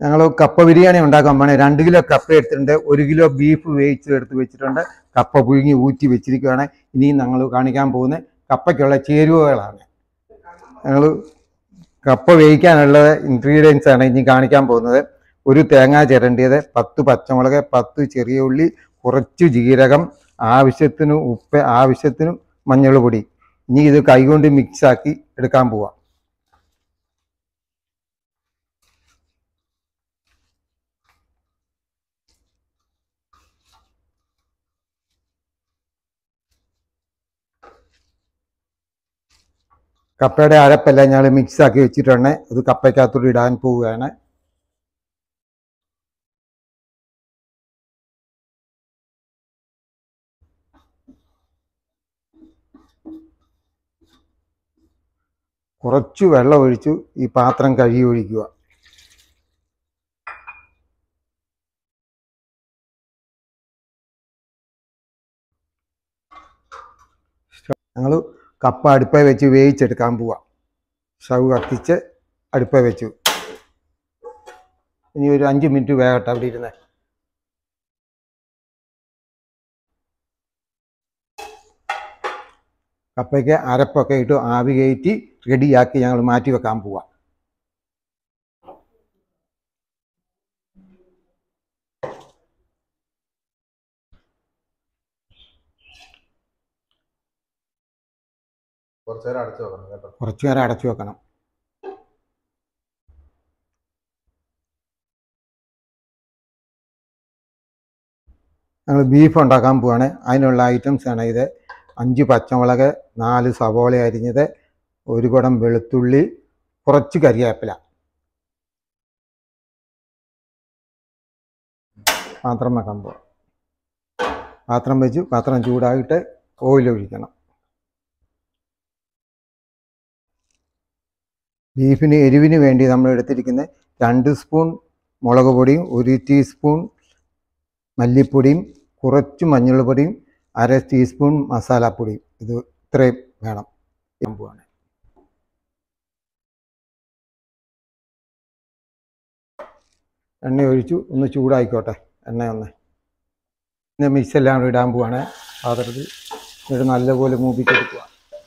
ഞങ്ങൾ കപ്പ ബിരിയാണി ഉണ്ടാക്കാൻ പോണേ രണ്ട് കിലോ കപ്പ എടുത്തിട്ടുണ്ട് ഒരു കിലോ ബീഫ് വേവിച്ച് എടുത്ത് വെച്ചിട്ടുണ്ട് കപ്പ പുഴുങ്ങി ഊറ്റി വെച്ചിരിക്കുകയാണ് ഇനി ഞങ്ങൾ കാണിക്കാൻ പോകുന്ന കപ്പയ്ക്കുള്ള ചേരുവകളാണ് ഞങ്ങൾ കപ്പ വേവിക്കാനുള്ള ഇൻഗ്രീഡിയൻസ് ആണ് ഇനി കാണിക്കാൻ പോകുന്നത് ഒരു തേങ്ങ ചിരണ്ടിയത് പത്ത് പച്ചമുളക് പത്ത് ചെറിയ ഉള്ളി കുറച്ച് ജീരകം ആവശ്യത്തിന് ഉപ്പ് ആവശ്യത്തിന് മഞ്ഞൾ പൊടി ഇനി ഇത് കൈകൊണ്ട് മിക്സാക്കി എടുക്കാൻ പോവാം കപ്പയുടെ അരപ്പെല്ലാം ഞങ്ങൾ മിക്സാക്കി വെച്ചിട്ടുണ്ട് അത് കപ്പയ്ക്കകത്തോട്ട് ഇടാൻ പോവുകയാണ് കുറച്ച് വെള്ളം ഒഴിച്ചു ഈ പാത്രം കഴുകി ഒഴിക്കുക ഞങ്ങൾ കപ്പ അടുപ്പ വെച്ച് വേവിച്ചെടുക്കാൻ പോവാം സ്റ്റവ് കത്തിച്ച് അടുപ്പ വെച്ചു ഇനി ഒരു അഞ്ച് മിനിറ്റ് വേകട്ടെ അവിടെ ഇരുന്ന് കപ്പയ്ക്ക് അരപ്പൊക്കെ ഇട്ട് ആവി കയറ്റി റെഡിയാക്കി ഞങ്ങൾ മാറ്റി വെക്കാൻ പോവാം കുറച്ചു നേരം അടച്ചു വെക്കണം കേട്ടോ കുറച്ചു നേരം അടച്ചു വെക്കണം ഞങ്ങൾ ബീഫ് ഉണ്ടാക്കാൻ പോവാണ് അതിനുള്ള ഐറ്റംസ് ആണ് ഇത് അഞ്ച് പച്ചമുളക് നാല് സവോള അരിഞ്ഞത് ഒരു കുടം വെളുത്തുള്ളി കുറച്ച് കരിവേപ്പില പാത്രം വെക്കാൻ പോവാം പാത്രം വെച്ച് പാത്രം ചൂടായിട്ട് ഓയിൽ ഒഴിക്കണം ബീഫിന് എരിവിന് വേണ്ടി നമ്മൾ എടുത്തിരിക്കുന്ന രണ്ട് സ്പൂൺ മുളക് പൊടിയും ഒരു ടീസ്പൂൺ മല്ലിപ്പൊടിയും കുറച്ച് മഞ്ഞൾ പൊടിയും അര ടീസ്പൂൺ മസാലപ്പൊടിയും ഇത് ഇത്രയും വേണം ചെയ്യാൻ പോവാണ് എണ്ണ ഒഴിച്ചു ഒന്ന് ചൂടായിക്കോട്ടെ എണ്ണ ഒന്ന് പിന്നെ മിക്സ് എല്ലാം കൂടി ഇടാൻ പോവാണ് പാത്രത്തിൽ എന്നിട്ട് നല്ലപോലെ മൂപ്പിച്ചെടുക്കുക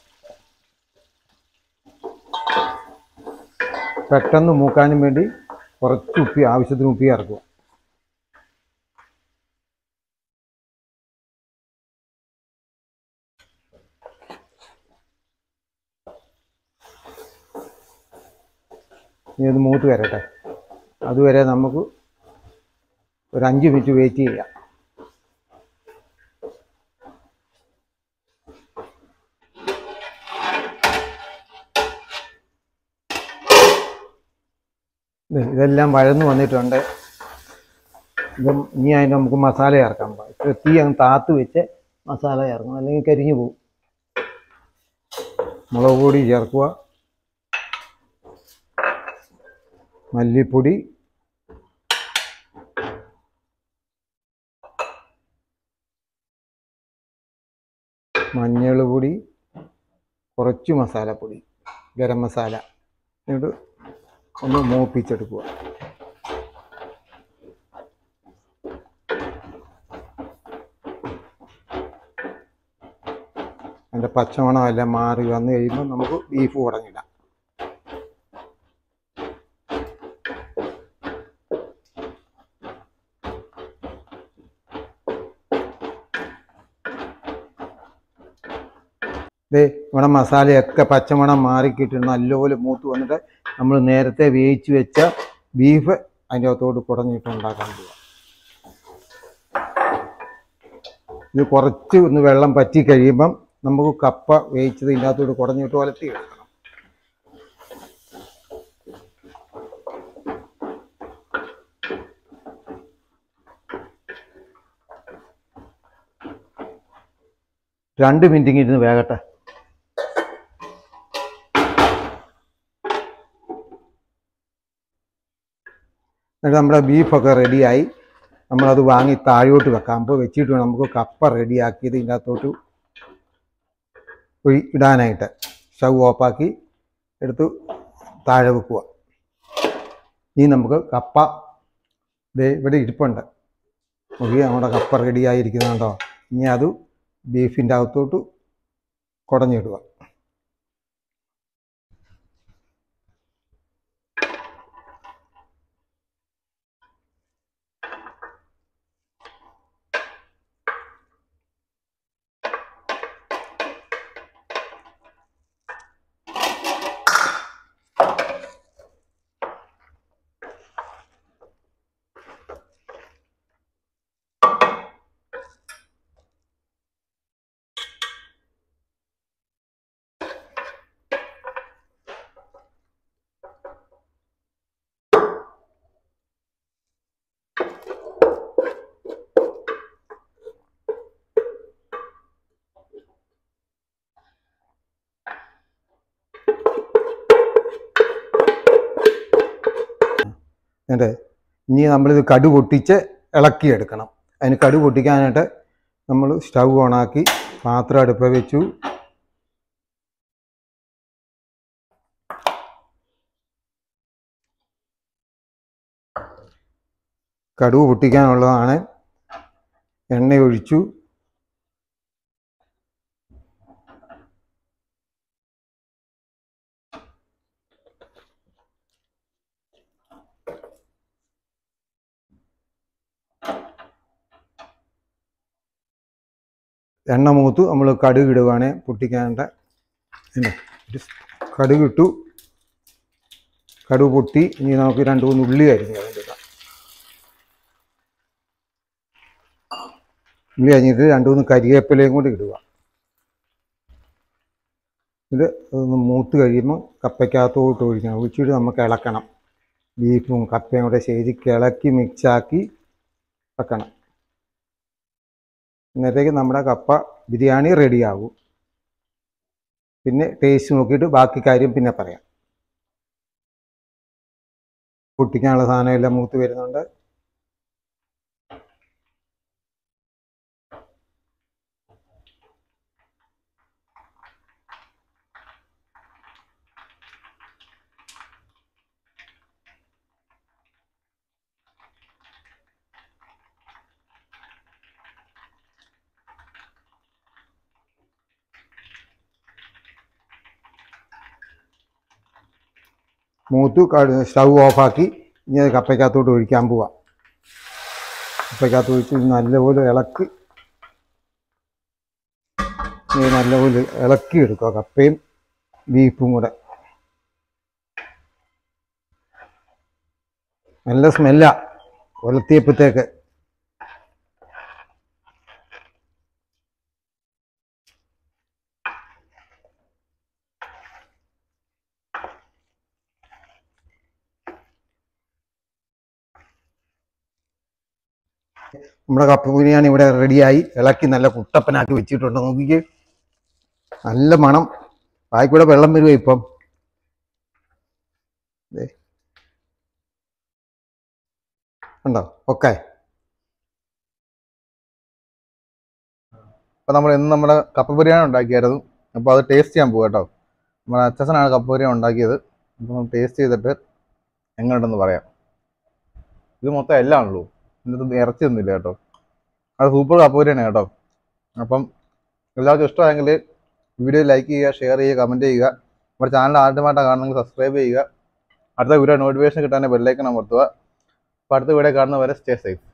പെട്ടെന്ന് മൂക്കാനും വേണ്ടി കുറച്ച് ഉപ്പി ആവശ്യത്തിന് ഉപ്പി ഇറക്കുക ഇനി ഇത് മൂത്ത് വരട്ടെ അതുവരെ നമുക്ക് ഒരു അഞ്ച് മിനിറ്റ് വെയിറ്റ് ചെയ്യാം ദേ, ഇതെല്ലാം വഴന്ന് വന്നിട്ടുണ്ട് ഇത് ഇനി അതിന് നമുക്ക് മസാല ചേർക്കാൻ പോകാം ഇത്ര തീ അങ്ങ് താത്ത് വെച്ച് മസാല ചേർക്കണം അല്ലെങ്കിൽ കരിഞ്ഞു പോകും മുളക് പൊടി ചേർക്കുക മല്ലിപ്പൊടി മഞ്ഞൾ പൊടി കുറച്ച് മസാലപ്പൊടി ഗരം മസാല എന്നിട്ട് ഒന്ന് മൂപ്പിച്ചെടുക്കുക അതിൻ്റെ പച്ചമണം എല്ലാം മാറി വന്നു കഴിയുമ്പോൾ നമുക്ക് ബീഫ് ഉടഞ്ഞിടാം ദേ ഇവിടെ മസാലയൊക്കെ പച്ചമണം മാറിക്കിട്ട് നല്ലപോലെ മൂത്ത് വന്നിട്ട് നമ്മൾ നേരത്തെ വേവിച്ച് വെച്ച ബീഫ് അതിൻ്റെ അകത്തോട്ട് കുടഞ്ഞിട്ട് ഉണ്ടാക്കാൻ പോവാം ഇത് കുറച്ച് ഒന്ന് വെള്ളം പറ്റി കഴിയുമ്പം നമുക്ക് കപ്പ വേവിച്ചത് ഇതിൻ്റെ അകത്തോട്ട് കുടഞ്ഞിട്ട് വലത്തി എടുക്കണം രണ്ട് മിനിറ്റ് ഇരുന്ന് വേകട്ടെ എന്നിട്ട് നമ്മുടെ ബീഫൊക്കെ റെഡിയായി നമ്മളത് വാങ്ങി താഴോട്ട് വെക്കാം അപ്പോൾ വെച്ചിട്ട് വേണം നമുക്ക് കപ്പ റെഡിയാക്കിയത് ഇതിൻ്റെ അകത്തോട്ട് ഒഴി ഇടാനായിട്ട് സ്റ്റവ് ഓഫാക്കി എടുത്ത് താഴെ വെക്കുക ഇനി നമുക്ക് കപ്പ ദേ ഇവിടെ ഇരിപ്പുണ്ട് നോക്കി നമ്മുടെ കപ്പ റെഡി ആയിരിക്കുന്നുണ്ടോ ഇനി അത് ബീഫിൻ്റെ അകത്തോട്ട് കുടഞ്ഞിടുക എന്നിട്ട് ഇനി നമ്മളിത് കടു പൊട്ടിച്ച് ഇളക്കിയെടുക്കണം അതിന് കടു പൊട്ടിക്കാനായിട്ട് നമ്മൾ സ്റ്റൗ ഓണാക്കി പാത്രം അടുപ്പ വെച്ചു കടുവ് പൊട്ടിക്കാനുള്ളതാണ് എണ്ണ ഒഴിച്ചു എണ്ണ മൂത്ത് നമ്മൾ കടുക് ഇടുവാണ് പൊട്ടിക്കാണ്ട ഇല്ലേ? ഒരു കടുക് ഇട്ടു കടുക് പൊട്ടി ഇനി നമുക്ക് രണ്ട് മൂന്ന് ഉള്ളി അരിഞ്ഞ് അതിൻ്റെ ഇടാം ഉള്ളി അരിഞ്ഞിട്ട് രണ്ട് മൂന്ന് കരിവേപ്പിലയും കൂടി ഇടുക ഇത് ഒന്ന് മൂത്ത് കഴിയുമ്പോൾ കപ്പയ്ക്കകത്തോട്ട് ഒഴിക്കണം ഒഴിച്ചിട്ട് നമുക്ക് ഇളക്കണം ബീഫും കപ്പയും കൂടെ ശരിക്ക് ഇളക്കി മിക്സാക്കി വെക്കണം ഇന്നത്തേക്ക് നമ്മുടെ കപ്പ ബിരിയാണി റെഡിയാകും പിന്നെ ടേസ്റ്റ് നോക്കിയിട്ട് ബാക്കി കാര്യം പിന്നെ പറയാം പൊട്ടിക്കാനുള്ള സാധനം എല്ലാം മൂത്ത് വരുന്നുണ്ട് മൂത്ത് സ്റ്റൗ ഓഫാക്കി ഇനി അത് കപ്പയ്ക്കകത്തോട്ട് ഒഴിക്കാൻ പോവാം കപ്പയ്ക്കകത്ത് ഒഴിച്ച് ഇത് നല്ലപോലെ ഇളക്കി ഇത് നല്ലപോലെ ഇളക്കി എടുക്കുക കപ്പയും ബീഫും കൂടെ നല്ല സ്മെല്ലാ ഒലത്തിയപ്പത്തേക്ക് നമ്മുടെ കപ്പ ബിരിയാണി ഇവിടെ റെഡിയായി ഇളക്കി നല്ല കുട്ടപ്പനാക്കി വെച്ചിട്ടുണ്ട് നോക്കിക്ക് നല്ല മണം വായിക്കൂടെ വെള്ളം വരുമോ ഇപ്പം ദേ. ഉണ്ടോ ഓക്കെ അപ്പോൾ നമ്മൾ ഇന്ന് നമ്മുടെ കപ്പ ബിരിയാണി ഉണ്ടാക്കിയായിരുന്നു അപ്പോൾ അത് ടേസ്റ്റ് ചെയ്യാൻ പോകും കേട്ടോ നമ്മുടെ അച്ഛനാണ് കപ്പ ബിരിയാണി ഉണ്ടാക്കിയത് അപ്പോൾ നമ്മൾ ടേസ്റ്റ് ചെയ്തിട്ട് എങ്ങനെയുണ്ടെന്ന് പറയാം ഇത് മൊത്തം എല്ലാം ഉള്ളൂ ഇതിനകത്ത് ഇറച്ചി ഒന്നുമില്ല കേട്ടോ അത് സൂപ്പർ കപ്പ ബിരിയാണി കേട്ടോ അപ്പം എല്ലാവർക്കും ഇഷ്ടമായെങ്കിൽ വീഡിയോ ലൈക്ക് ചെയ്യുക ഷെയർ ചെയ്യുക കമൻറ്റ് ചെയ്യുക നമ്മുടെ ചാനൽ ആദ്യമായിട്ടാണ് കാണുന്നെങ്കിൽ സബ്സ്ക്രൈബ് ചെയ്യുക അടുത്ത വീഡിയോ നോട്ടിഫിക്കേഷൻ കിട്ടാൻ ബെല്ലൈക്കൺ അമർത്തുക അപ്പോൾ അടുത്ത വീഡിയോ കാണുന്നവരെ സ്റ്റേ സേഫ്